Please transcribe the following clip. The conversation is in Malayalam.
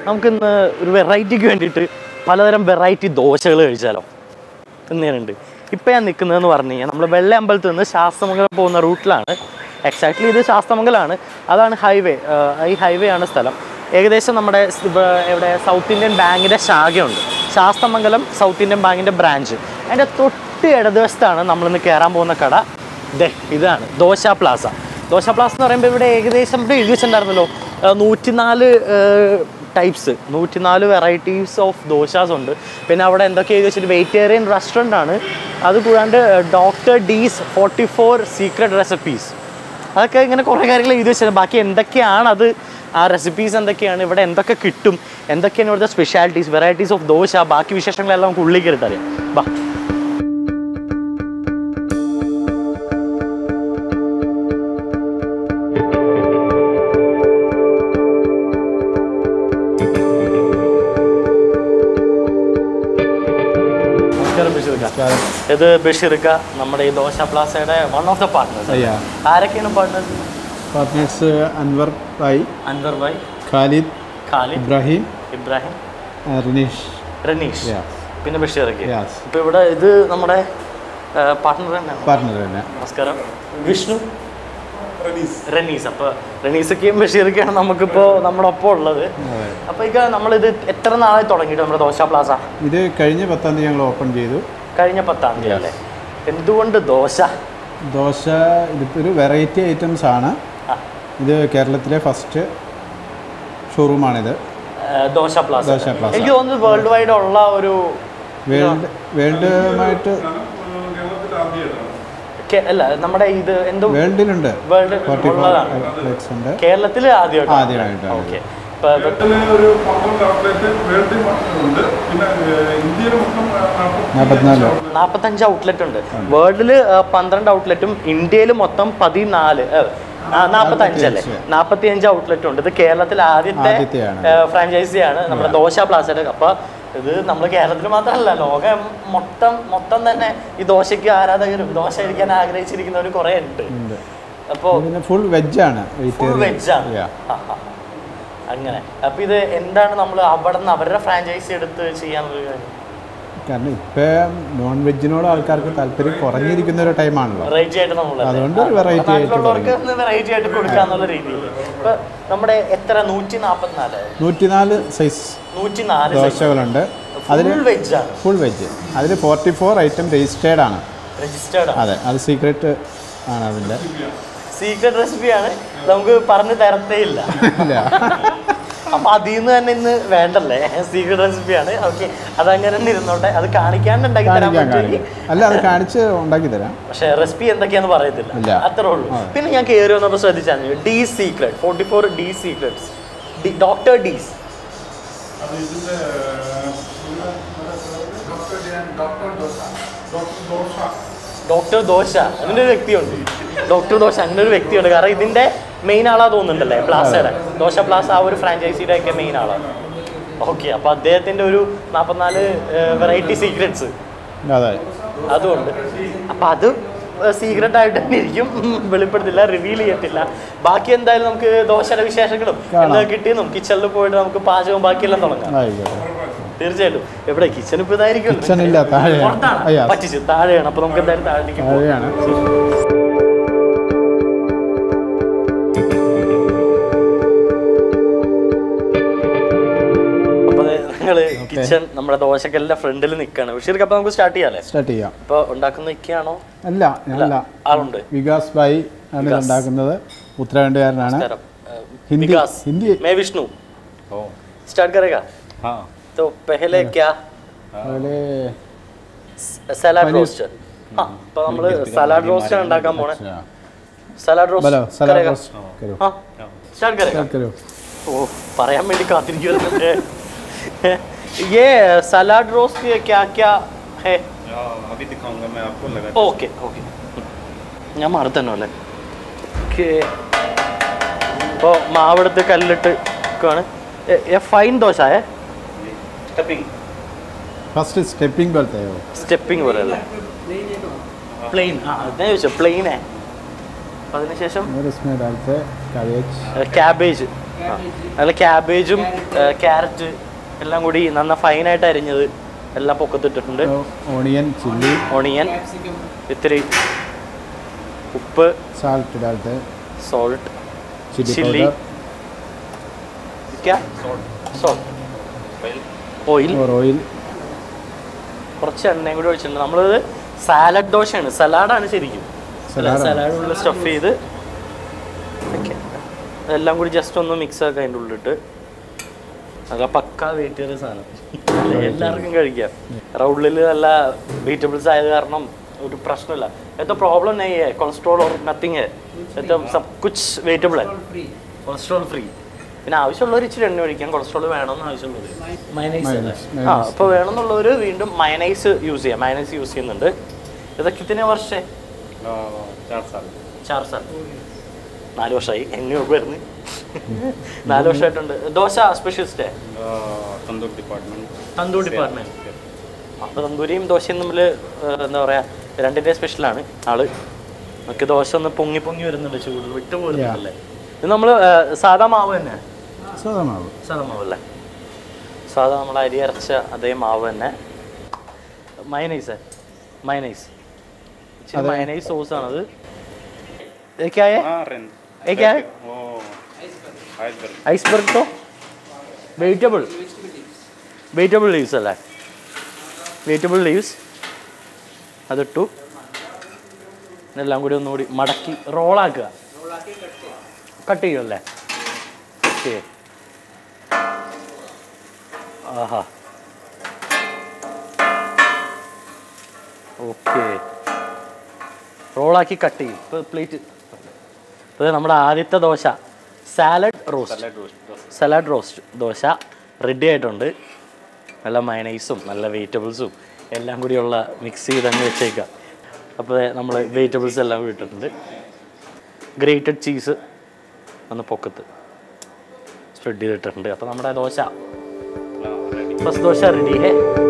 നമുക്കിന്ന് ഒരു വെറൈറ്റിക്ക് വേണ്ടിയിട്ട് പലതരം വെറൈറ്റി ദോശകൾ കഴിച്ചാലോ എന്നുണ്ട് ഇപ്പം ഞാൻ നിൽക്കുന്നതെന്ന് പറഞ്ഞു കഴിഞ്ഞാൽ നമ്മൾ വെള്ള അമ്പലത്തിൽ നിന്ന് ശാസ്തമംഗലം പോകുന്ന റൂട്ടിലാണ് എക്സാക്ട്ലി ഇത് ശാസ്തമംഗലമാണ് അതാണ് ഹൈവേ ഈ ഹൈവേ ആണ് സ്ഥലം ഏകദേശം നമ്മുടെ സ് ഇവ- ഇവിടെ സൗത്ത് ഇന്ത്യൻ ബാങ്കിൻ്റെ ശാഖയുണ്ട് ശാസ്തമംഗലം സൗത്ത് ഇന്ത്യൻ ബാങ്കിൻ്റെ ബ്രാഞ്ച് അതിൻ്റെ തൊട്ട് ഇടതുവശത്താണ് നമ്മളിന്ന് കയറാൻ പോകുന്ന കട ദേ ഇതാണ് ദോശ പ്ലാസ ദോശ പ്ലാസ എന്ന് പറയുമ്പോൾ ഇവിടെ ഏകദേശം ഇവിടെ എഴുതി വെച്ചിട്ടുണ്ടായിരുന്നല്ലോ ആ, നൂറ്റിനാല് ടൈപ്സ് നൂറ്റിനാല് വെറൈറ്റീസ് ഓഫ് ദോശാസ് ഉണ്ട് പിന്നെ അവിടെ എന്തൊക്കെ എഴുതി വെച്ചിട്ട് വെജിറ്റേറിയൻ റെസ്റ്റോറൻ്റ് ആണ് അത് കൂടാണ്ട് doctor D's forty four secret recipes അതൊക്കെ ഇങ്ങനെ കുറേ കാര്യങ്ങൾ എഴുതി വെച്ചത് ബാക്കി എന്തൊക്കെയാണ് അത് ആ റെസിപ്പീസ് എന്തൊക്കെയാണ് ഇവിടെ എന്തൊക്കെ കിട്ടും എന്തൊക്കെയാണ് ഇവിടുത്തെ സ്പെഷ്യാലിറ്റീസ് വെറൈറ്റീസ് ഓഫ് ദോശ ബാക്കി വിശേഷങ്ങളെല്ലാം നമുക്ക് ഉള്ളിൽ കയറിയിട്ട് അറിയാം ബാ നമസ്കാരം ബഷീർക്ക ഇത് ബഷീർക്ക നമ്മുടെ ഈ ദോശ പ്ലാസയുടെ വൺ ഓഫ് ദ പാർട്ട്നേഴ്സ് അയ്യാ ആരൊക്കെയാണ് പാർട്ട്നേഴ്സ് പാർട്ട്നേഴ്സ് അൻവർ ഭായ് അൻവർ ഭായ് ഖാലിദ് ഖാലിദ് ഇബ്രാഹിം ഇബ്രാഹിം ആ, റിനീഷ് റനീഷ് Yeah. പിന്നെ ബഷീറൊക്കെ Yes. ഇപ്പൊ ഇവിടെ ഇത് നമ്മുടെ പാർട്ട്ണർ തന്നെയാണ് പാർട്ട്ണർ തന്നെ നമസ്കാരം വിഷ്ണു റനീസ് അപ്പൊ റനീസൊക്കെയും ബഷീറൊക്കെയാണ് നമുക്കിപ്പോ നമ്മുടെ ഒപ്പം ഉള്ളത് അതെ. അപ്പൊ ഇക്ക നമ്മളിത് എത്ര നാളായി തുടങ്ങിയിട്ട് നമ്മുടെ ദോശ പ്ലാസ ഇത് കഴിഞ്ഞ പത്താം തീയതി ഞങ്ങൾ ഓപ്പൺ ചെയ്തു കഴിഞ്ഞ പത്താം തീയതി അല്ലേ എന്തുകൊണ്ട് ദോശ ദോശ ഇതിപ്പോൾ ഒരു വെറൈറ്റി ഐറ്റംസ് ആണ് ആ, ഇത് കേരളത്തിലെ ഫസ്റ്റ് ഷോറൂമാണിത് ഏ, ദോശ പ്ലാസ ദോശ പ്ലാസ. എനിക്ക് തോന്നുന്നത് വേൾഡ് വൈഡ് ഉള്ള ഒരു വേൾഡ് വേൾഡുമായിട്ട് കെ- അല്ല നമ്മുടെ ഇത് എന്തോ വേൾഡിലുണ്ട് വേൾഡ് ഫോർട്ടി ഫോർ ഉള്ളതാണ് ഔട്ട്ലെറ്റ്സ് ഉണ്ട് കേരളത്തിൽ ആദ്യമായിട്ടാണ് ആദ്യമായിട്ടാണ്. ഓക്കെ ഇപ്പൊ ഇത് കേരളത്തിലെ ഒരു പന്ത്രണ്ട് ഔട്ട്ലെറ്റ് വേൾഡിൽ ഉണ്ട് പിന്നെ ഇന്ത്യയിൽ മൊത്തം നാൽപ്പത്തിനാല് നാൽപ്പത്തഞ്ച് ഔട്ട്ലെറ്റ് ഉണ്ട് വേൾഡിൽ പന്ത്രണ്ട് ഔട്ട്ലെറ്റും ഇന്ത്യയിൽ മൊത്തം പതിനാല് നാൽപ്പത്തഞ്ച് അല്ലേ നാൽപ്പത്തി അഞ്ച് ഔട്ട്ലെറ്റ് ഉണ്ട് ഇത് കേരളത്തിൽ ആദ്യത്തെ ആദ്യത്തെയാണ്. ഫ്രാഞ്ചൈസിയാണ് നമ്മുടെ ദോശ പ്ലാസയുടെ അപ്പൊ ഇത് നമ്മൾ കേരളത്തിൽ മാത്രമല്ല ലോകം മൊത്തം മൊത്തം തന്നെ ഈ ദോശയ്ക്ക് ആരാധകരും ദോശ കഴിക്കാൻ ആഗ്രഹിച്ചിരിക്കുന്നവർ കുറെ ഉണ്ട് ഉണ്ട് അപ്പോൾ പിന്നെ ഫുൾ വെജാണ് ഫുൾ വെജ് ആണ് ആ, ആ. അങ്ങനെ അപ്പൊ ഇത് എന്താണ് നമ്മൾ അവിടെ നിന്ന് അവരുടെ ഫ്രാഞ്ചൈസി എടുത്ത് ചെയ്യാനുള്ള കാര്യം കാരണം ഇപ്പം നോൺ വെജിനോട് ആൾക്കാർക്ക് താല്പര്യം കുറഞ്ഞിരിക്കുന്ന ഒരു ടൈമാണല്ലോ വെറൈറ്റി ആയിട്ട് നമ്മൾ അതുകൊണ്ട് ഒരു variety ആയിട്ട് നാട്ടിലുള്ളവർക്ക് ഒന്ന് വെറൈറ്റി ആയിട്ട് കൊടുക്കാന്നുള്ള രീതിയിൽ ഇപ്പൊ നമ്മുടെ എത്ര നൂറ്റി നാപ്പത്തിനാല് നൂറ്റിനാല് സൈസ് നൂറ്റി നാല് ദോശകളുണ്ട് അതിൽ ഫുൾ വെജ് ആണ് ഫുൾ വെജ് അതിൽ ഫോർട്ടി ഫോർ ഐറ്റം രജിസ്റ്റേർഡ് ആണ് രജിസ്റ്റേർഡ് ആണ് അതെ അത് സീക്രട്ട് ആണ് അതിൻ്റെ സീക്രട്ട് റെസിപ്പിയാണ് നമുക്ക് പറഞ്ഞു തരത്തേ ഇല്ല ഇല്ല അപ്പൊ അതിൽ നിന്ന് തന്നെ ഇന്ന് വേണ്ടല്ലേ സീക്രട്ട് റെസിപ്പിയാണ് ഓക്കെ അതങ്ങനെ തന്നെ ഇരുന്നോട്ടെ അത് കാണിക്കാണ്ട് ഉണ്ടാക്കി തരാൻ കാണിക്കാം പറ്റുമെങ്കിൽ കാണിക്കാം അല്ല അത് കാണിച്ച് ഉണ്ടാക്കി തരാം പക്ഷെ റെസിപ്പി എന്തൊക്കെയാന്ന് പറയത്തില്ല ഇല്ല. അത്രേ ഉള്ളൂ പിന്നെ ഞാൻ കയറി വന്നപ്പോൾ ശ്രദ്ധിച്ചാൽ the secret forty four the secrets doctor D's അത് ഇതിന്റെ doctor dosa doctor dosa doctor dosa അങ്ങനെ ഒരു വ്യക്തിയുണ്ട് ഡോക്ടർ ദോശ അങ്ങനെ ഒരു വ്യക്തിയുണ്ട് കാരണം ഇതിന്റെ മെയിൻ ആളാ തോന്നുന്നുണ്ടല്ലേ പ്ലാസയുടെ ദോശ പ്ലാസ ആ ഒരു ഫ്രാഞ്ചൈസിയുടെ ഒക്കെ മെയിൻ ആളാണ് ഓക്കെ അപ്പൊ അദ്ദേഹത്തിന്റെ ഒരു നാൽപ്പത്തിനാല് വെറൈറ്റി സീക്രട്സ് അതെ അതുകൊണ്ട് അപ്പൊ അത് സീക്രട്ട് ആയിട്ട് തന്നെ ഇരിക്കും വെളിപ്പെടുത്തില്ല റിവീൽ ചെയ്യത്തില്ല ബാക്കി എന്തായാലും നമുക്ക് ദോശയുടെ വിശേഷങ്ങളും കാണാം. എന്താ കിട്ടിയെന്നും കിച്ചണിൽ പോയിട്ട് നമുക്ക് പാചകവും ബാക്കിയെല്ലാം തുടങ്ങാം ആയിക്കോട്ടെ തീർച്ചയായിട്ടും എവിടെ കിച്ചൺ ഇപ്പൊ ഇതായിരിക്കും Kitchen ഇല്ല, താഴെയാണ്. അയ്യോ. പറ്റിച്ചു താഴെയാണ് അപ്പൊ നമുക്ക് എന്തായാലും താഴേക്ക് പോകാം താഴെയാണ് അപ്പൊ നിങ്ങള് കിച്ചൺ നമ്മുടെ ദോശക്കെല്ലാം ഫ്രണ്ടിൽ നിൽക്കാണ് ബഷീർക്ക് അപ്പൊ നമുക്ക് സ്റ്റാർട്ട് ചെയ്യാല്ലേ സ്റ്റാർട്ട് ചെയ്യാം ഇപ്പൊ ഉണ്ടാക്കുന്ന ഇക്കയാണോ അല്ല ഞാനല്ല ആളുണ്ട് വികാസ് ഭായ് ആണ് ഇത് ഉണ്ടാക്കുന്നത് ഉത്തരാഖണ്ഡുകാരനാണ് നമസ്കാരം ഹിന്ദി विकास ഹിന്दी मैं विष्णु स्टार्ट करेगा हाँ तो पहले क्या അതുപോലെ സലാഡ് പനീർ. റോസ്റ്റ് ആ അപ്പൊ നമ്മള് സലാഡ് റോസ്റ്റ് ഉണ്ടാക്കാൻ പോണേ സലാഡ് ബലോ റോസ്റ്റ് സലാഡ് റോസ്റ്റ് കരോ हाँ स्टार्ट करेगा കരോ ഓ പറയാൻ വേണ്ടി കാത്തിരിക്കുന്നുണ്ട് ये सलाद रोस्ट क्या क्या है अभी दिखाऊंगा मैं आपको लगा ഓക്കെ ഓക്കെ ഞാൻ മാറി തന്നെ അല്ലേ ഓക്കെ ഇപ്പോൾ മാവെടുത്ത് കല്ലിട്ട് വെക്കുകയാണ് ഫൈൻ ദോശ ഏ स्टफिंग ഫസ്റ്റ് സ്റ്റെപ്പിംഗ് പോലത്തെ സ്റ്റെപ്പിംഗ് പോലെ അല്ലേ പ്ലെയിൻ ആ അതാ ചോദിച്ചോ പ്ലെയിനേ അപ്പം അതിനുശേഷം और इसमें डालते कैबेज ക്യാബേജ് അതിൽ ക്യാബേജും ക്യാരറ്റ് എല്ലാം കൂടി നന്ന ഫൈനായിട്ട് അരിഞ്ഞത് എല്ലാം പൊക്കത്തിട്ടിട്ടുണ്ട് ഓണിയൻ ചില്ലി ഓണിയൻ ഇത്തിരി ഉപ്പ് സാൾട്ട് डालते हैं salt chilli chilli powder salt oil और ऑयल കുറച്ച് എണ്ണയും കൂടി ഒഴിച്ചിട്ടുണ്ട് നമ്മളിത് സാലഡ് ദോശയാണ് സലാഡാണ് ശരിക്കും സലാഡാണ്. സലാഡ് ഉള്ളിൽ സ്റ്റഫ് ചെയ്ത് ഓക്കെ അതെല്ലാം കൂടി ജസ്റ്റ് ഒന്ന് മിക്സ് ആക്കുക അതിൻ്റെ ഉള്ളിട്ട് നല്ല പക്ക വെയിറ്റ് സാധനം എല്ലാവർക്കും കഴിക്കാം കാരണം ഉള്ളിൽ നല്ല വെജിറ്റബിൾസ് ആയത് കാരണം ഒരു പ്രശ്നമില്ല എത്ര പ്രോബ്ലം नहीं है കൊളസ്ട്രോൾ ഓർ നത്തിങ് है എത്ര സബ് കുച്ച് വെജിറ്റബിൾ है കൊളസ്ട്രോൾ ഫ്രീ പിന്നെ ആവശ്യമുള്ളവർ ഇച്ചിരി എണ്ണ ഒഴിക്കാം കൊളസ്ട്രോൾ വേണമെന്ന് ആവശ്യമുള്ളത് മയനൈസ് Mayonnaise, ആ mayonnaise. അപ്പോൾ വേണമെന്നുള്ളവർ വീണ്ടും മയനൈസ് യൂസ് ചെയ്യാം മയനൈസ് യൂസ് ചെയ്യുന്നുണ്ട് ഇതൊക്കെ ഇതിനെ വർഷേ चार साल ചാർ സാർ നാല് വർഷമായി എന്നെ വരുന്നു നാല് വർഷമായിട്ടുണ്ട് dosa specialist tandoor department tandoor department അപ്പോൾ തന്തൂരിയും ദോശയും തമ്മിൽ എന്താ പറയുക രണ്ടിൻ്റെ സ്പെഷ്യലാണ് ആള് നമുക്ക് ദോശ ഒന്ന് പൊങ്ങി പൊങ്ങി വരുന്നുണ്ട് ചൂട് വിട്ടു പോരുന്നുണ്ടല്ലേ ഇത് നമ്മൾ സാധാ മാവ് തന്നെ സാധാ മാവ് സാധാ മാവല്ലേ സാധാ നമ്മൾ അരി അരച്ച അതേ മാവ് തന്നെ മയനൈസ് മയനൈസ് ഇച്ചിരി അതെ. മയനൈസ് സോസ് ആണത് ഇതൊക്കെയായ हाँ रेन ये क्या है? वो आइसबर्ग ഐസ്ബർഗ് ടോ വെജിറ്റബിൾ വെജിറ്റബിൾ ലീവ്സ് അല്ലേ വെജിറ്റബിൾ ലീവ്സ് അതിട്ടു എല്ലാം കൂടി ഒന്നുകൂടി മടക്കി റോളാക്കുക കട്ട് ചെയ്യുമല്ലേ ഓക്കെ ആഹാ ഓക്കെ റോളാക്കി കട്ട് ചെയ്യും ഇപ്പോൾ പ്ലേറ്റ് ഇപ്പോൾ നമ്മുടെ ആദ്യത്തെ dosa salad roast salad roast salad roast dosa ready ആയിട്ടുണ്ട് നല്ല മയനൈസും നല്ല വെജിറ്റബിൾസും എല്ലാം കൂടിയുള്ള മിക്സ് ചെയ്ത് അങ്ങ് വെച്ചേക്കാം അപ്പോൾ നമ്മൾ വെജിറ്റബിൾസ് എല്ലാം കൂടി ഇട്ടിട്ടുണ്ട് ഗ്രേറ്റഡ് ചീസ് ഒന്ന് പൊക്കത്ത് സ്പ്രെഡ് ചെയ്തിട്ടുണ്ട് അപ്പോൾ നമ്മുടെ dosa ready first dosa ready ഹേ